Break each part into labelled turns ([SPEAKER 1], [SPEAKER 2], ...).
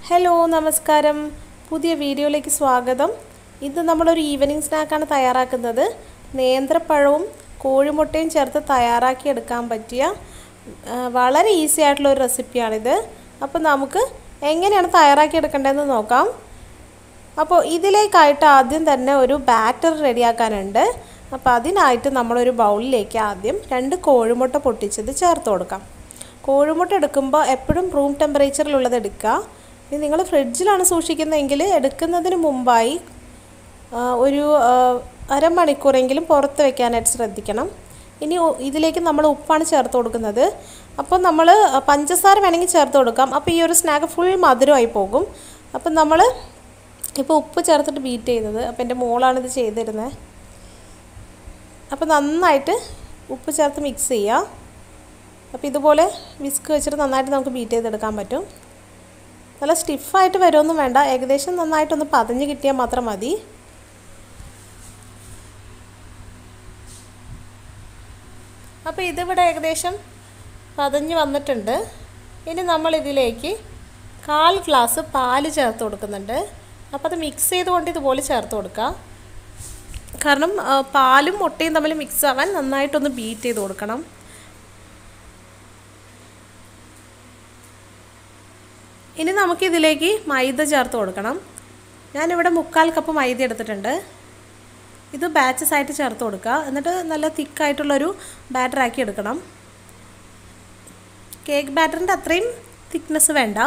[SPEAKER 1] hello നമസ്കാരം പുതിയ വീഡിയോയിലേക്ക് സ്വാഗതം ഇത് നമ്മളൊരു ഈവനിങ് സ്നാക്കാണ് തയ്യാറാക്കുന്നത് നേന്ത്രപ്പഴവും കോഴിമുട്ടയും ചേർത്ത് തയ്യാറാക്കി എടുക്കാൻ പറ്റിയ ആ, വളരെ ഈസി ആയിട്ടുള്ള ഒരു റെസിപ്പിയാണിത് അപ്പോൾ നമുക്ക് എങ്ങനെയാണ് തയ്യാറാക്കി എടുക്കേണ്ടതെന്ന് നോക്കാം അപ്പോൾ ഇതിലേക്കായിട്ട് ആദ്യം തന്നെ ഒരു ബാറ്റർ റെഡിയാക്കാനുണ്ട് അപ്പോൾ അതിനായിട്ട് നമ്മളൊരു ബൗളിലേക്ക് ആദ്യം രണ്ട് കോഴിമുട്ട പൊട്ടിച്ചത് ചേർത്ത് കൊടുക്കാം കോഴിമുട്ട എടുക്കുമ്പോൾ എപ്പോഴും റൂം ടെമ്പറേച്ചറിലുള്ളത് എടുക്കുക ഇനി നിങ്ങൾ ഫ്രിഡ്ജിലാണ് സൂക്ഷിക്കുന്നതെങ്കിൽ എടുക്കുന്നതിന് മുമ്പായി ആ, ഒരു ആ, അരമണിക്കൂറെങ്കിലും പുറത്ത് വെക്കാനായിട്ട് ശ്രദ്ധിക്കണം ഇനി ഉ- ഇതിലേക്ക് നമ്മൾ ഉപ്പാണ് ചേർത്ത് കൊടുക്കുന്നത് അപ്പോൾ നമ്മൾ പഞ്ചസാര വേണമെങ്കിൽ ചേർത്ത് കൊടുക്കാം അപ്പോൾ ഈ ഒരു സ്നാക്ക് ഫുൾ മധുരമായി പോകും അപ്പം നമ്മൾ ഇപ്പോൾ ഉപ്പ് ചേർത്തിട്ട് ബീറ്റ് ചെയ്യുന്നത് അപ്പോൾ എൻ്റെ മോളാണിത് ചെയ്തിരുന്നത് അപ്പോൾ നന്നായിട്ട് ഉപ്പ് ചേർത്ത് മിക്സ് ചെയ്യുക അപ്പോൾ ഇതുപോലെ വിസ്ക് വെച്ചിട്ട് നന്നായിട്ട് നമുക്ക് ബീറ്റ് ചെയ്തെടുക്കാൻ പറ്റും നല്ല സ്റ്റിഫായിട്ട് വരുമൊന്നും വേണ്ട ഏകദേശം നന്നായിട്ടൊന്ന് പതഞ്ഞ് കിട്ടിയാൽ മാത്രം മതി അപ്പോൾ ഇതിവിടെ ഏകദേശം പതഞ്ഞ് വന്നിട്ടുണ്ട് ഇനി നമ്മൾ ഇതിലേക്ക് കാൽ ഗ്ലാസ് പാല് ചേർത്ത് കൊടുക്കുന്നുണ്ട് അപ്പോൾ അത് മിക്സ് ചെയ്തുകൊണ്ട് ഇതുപോലെ ചേർത്ത് കൊടുക്കുക കാരണം ആ, പാലും മുട്ടയും തമ്മിൽ മിക്സ് ആവാൻ നന്നായിട്ടൊന്ന് ബീറ്റ് ചെയ്ത് കൊടുക്കണം ഇനി നമുക്കിതിലേക്ക് മൈദ ചേർത്ത് കൊടുക്കണം ഞാനിവിടെ മുക്കാൽ കപ്പ് മൈദ എടുത്തിട്ടുണ്ട് ഇത് ബാച്ചസ് ആയിട്ട് ചേർത്ത് കൊടുക്കുക എന്നിട്ട് നല്ല തിക്കായിട്ടുള്ളൊരു ബാറ്റർ ആക്കി എടുക്കണം കേക്ക് ബാറ്ററിൻ്റെ അത്രയും തിക്നെസ് വേണ്ട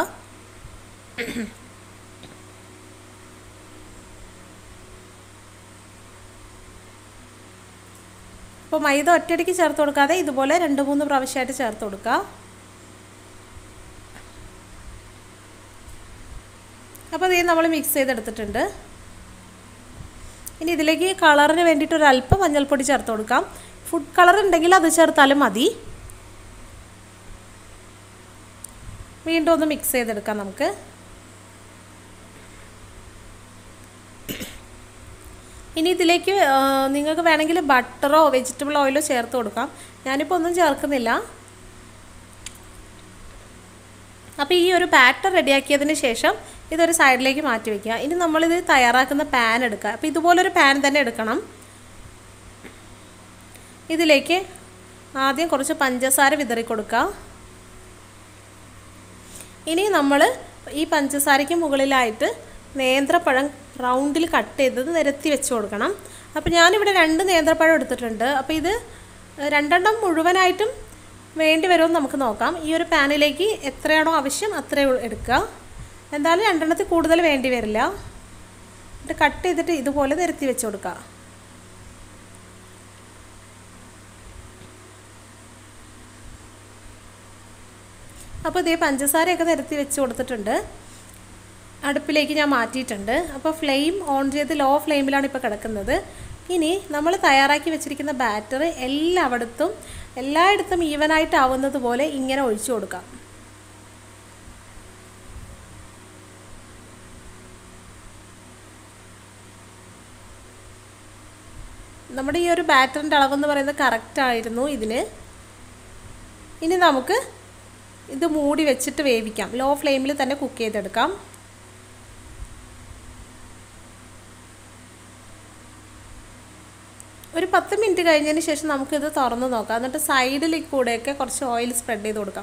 [SPEAKER 1] അപ്പോൾ മൈദ ഒറ്റയടിക്ക് ചേർത്ത് കൊടുക്കാതെ ഇതുപോലെ രണ്ട് മൂന്ന് പ്രാവശ്യമായിട്ട് ചേർത്ത് കൊടുക്കുക അപ്പോൾ ഇത് നമ്മൾ മിക്സ് ചെയ്തെടുത്തിട്ടുണ്ട് ഇനി ഇതിലേക്ക് കളറിന് വേണ്ടിയിട്ട് ഒരു അല്പം മഞ്ഞൾപ്പൊടി ചേർത്ത് കൊടുക്കാം ഫുഡ് കളർ ഉണ്ടെങ്കിൽ അത് ചേർത്താലും മതി വീണ്ടും ഒന്ന് മിക്സ് ചെയ്തെടുക്കാം നമുക്ക് ഇനി ഇതിലേക്ക് ആ, നിങ്ങൾക്ക് വേണമെങ്കിൽ ബട്ടറോ വെജിറ്റബിൾ ഓയിലോ ചേർത്ത് കൊടുക്കാം ഞാനിപ്പോൾ ഒന്നും ചേർക്കുന്നില്ല അപ്പോൾ ഈ ഒരു ബാറ്റർ റെഡിയാക്കിയതിന് ശേഷം ഇതൊരു സൈഡിലേക്ക് മാറ്റി വയ്ക്കുക ഇനി നമ്മളിത് തയ്യാറാക്കുന്ന പാൻ എടുക്കുക അപ്പോൾ ഇതുപോലൊരു പാൻ തന്നെ എടുക്കണം ഇതിലേക്ക് ആദ്യം കുറച്ച് പഞ്ചസാര വിതറി കൊടുക്കുക ഇനി നമ്മൾ ഈ പഞ്ചസാരയ്ക്ക് മുകളിലായിട്ട് നേന്ത്രപ്പഴം റൗണ്ടിൽ കട്ട് ചെയ്തത് നിരത്തി വെച്ച് കൊടുക്കണം അപ്പോൾ ഞാനിവിടെ രണ്ട് നേന്ത്രപ്പഴം എടുത്തിട്ടുണ്ട് അപ്പോൾ ഇത് രണ്ടെണ്ണം മുഴുവനായിട്ടും വേണ്ടി വരുമെന്ന് നമുക്ക് നോക്കാം ഈ ഒരു പാനിലേക്ക് എത്രയാണോ ആവശ്യം അത്രയും എടുക്കുക എന്തായാലും രണ്ടെണ്ണത്തിൽ കൂടുതൽ വേണ്ടി വരില്ല എന്നിട്ട് കട്ട് ചെയ്തിട്ട് ഇതുപോലെ നിരത്തി വെച്ച് കൊടുക്കുക അപ്പോൾ ഇതേ പഞ്ചസാരയൊക്കെ നിരത്തി വെച്ച് കൊടുത്തിട്ടുണ്ട് അടുപ്പിലേക്ക് ഞാൻ മാറ്റിയിട്ടുണ്ട് അപ്പോൾ ഫ്ലെയിം ഓൺ ചെയ്ത് ലോ ഫ്ലെയിമിലാണ് ഇപ്പോൾ കിടക്കുന്നത് ഇനി നമ്മൾ തയ്യാറാക്കി വെച്ചിരിക്കുന്ന ബാറ്റർ എല്ലായിടത്തും എല്ലായിടത്തും ഈവനായിട്ട് ആവുന്നത് പോലെ ഇങ്ങനെ ഒഴിച്ചു കൊടുക്കാം നമ്മുടെ ഈ ഒരു ബാറ്ററിൻ്റെ അളവെന്ന് പറയുന്നത് കറക്റ്റ് ആയിരുന്നു ഇതിന് ഇനി നമുക്ക് ഇത് മൂടി വെച്ചിട്ട് വേവിക്കാം ലോ ഫ്ലെയിമിൽ തന്നെ കുക്ക് ചെയ്തെടുക്കാം ഒരു പത്ത് മിനിറ്റ് കഴിഞ്ഞതിന് ശേഷം നമുക്കിത് തുറന്ന് നോക്കാം എന്നിട്ട് സൈഡിൽ കൂടെയൊക്കെ കുറച്ച് ഓയിൽ സ്പ്രെഡ് ചെയ്ത് കൊടുക്കാം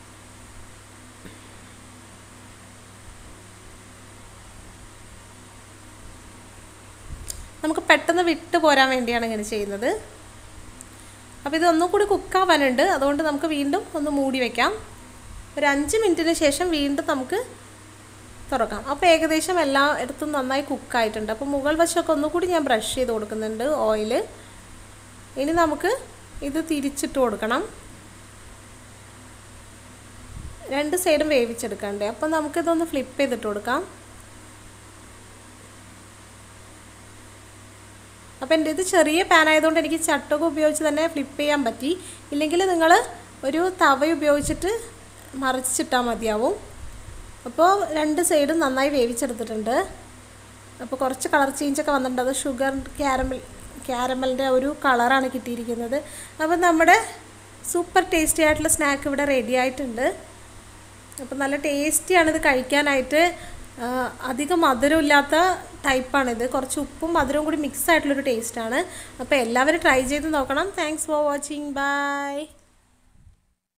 [SPEAKER 1] നമുക്ക് പെട്ടെന്ന് വിട്ട് പോരാൻ വേണ്ടിയാണ് ഇങ്ങനെ ചെയ്യുന്നത് അപ്പോൾ ഇത് ഒന്നും കൂടി കുക്കാവാനുണ്ട് അതുകൊണ്ട് നമുക്ക് വീണ്ടും ഒന്ന് മൂടി വയ്ക്കാം ഒരു അഞ്ച് മിനിറ്റിന് ശേഷം വീണ്ടും നമുക്ക് തുറക്കാം അപ്പോൾ ഏകദേശം എല്ലാ ഇടത്തും നന്നായി കുക്കായിട്ടുണ്ട് അപ്പോൾ മുകൾ വശമൊക്കെ ഒന്നുകൂടി ഞാൻ ബ്രഷ് ചെയ്ത് കൊടുക്കുന്നുണ്ട് ഓയിൽ ഇനി നമുക്ക് ഇത് തിരിച്ചിട്ട് കൊടുക്കണം രണ്ട് സൈഡും വേവിച്ചെടുക്കണ്ടേ അപ്പം നമുക്കിതൊന്ന് ഫ്ലിപ്പ് ചെയ്തിട്ട് കൊടുക്കാം അപ്പോൾ എൻ്റെ ഇത് ചെറിയ പാൻ ആയതുകൊണ്ട് എനിക്ക് ചട്ടകം ഉപയോഗിച്ച് തന്നെ ഫ്ലിപ്പ് ചെയ്യാൻ പറ്റി ഇല്ലെങ്കിൽ നിങ്ങൾ ഒരു തവ ഉപയോഗിച്ചിട്ട് മറിച്ചിട്ടാൽ മതിയാവും അപ്പോൾ രണ്ട് സൈഡും നന്നായി വേവിച്ചെടുത്തിട്ടുണ്ട് അപ്പോൾ കുറച്ച് കളർ ചേഞ്ചൊക്കെ വന്നിട്ടുണ്ട് അത് ഷുഗർ ക്യാരമൽ ക്യാരമലിൻ്റെ ഒരു കളറാണ് കിട്ടിയിരിക്കുന്നത് അപ്പോൾ നമ്മുടെ സൂപ്പർ ടേസ്റ്റി ആയിട്ടുള്ള സ്നാക്ക് ഇവിടെ റെഡി ആയിട്ടുണ്ട് അപ്പോൾ നല്ല ടേസ്റ്റിയാണ് ഇത് കഴിക്കാനായിട്ട് ആ, അധികം മധുരമില്ലാത്ത ടൈപ്പാണിത് കുറച്ച് ഉപ്പും മധുരവും കൂടി മിക്സ് ആയിട്ടുള്ളൊരു ടേസ്റ്റാണ് അപ്പോൾ എല്ലാവരും ട്രൈ ചെയ്ത് നോക്കണം താങ്ക്സ് ഫോർ വാച്ചിങ് ബൈ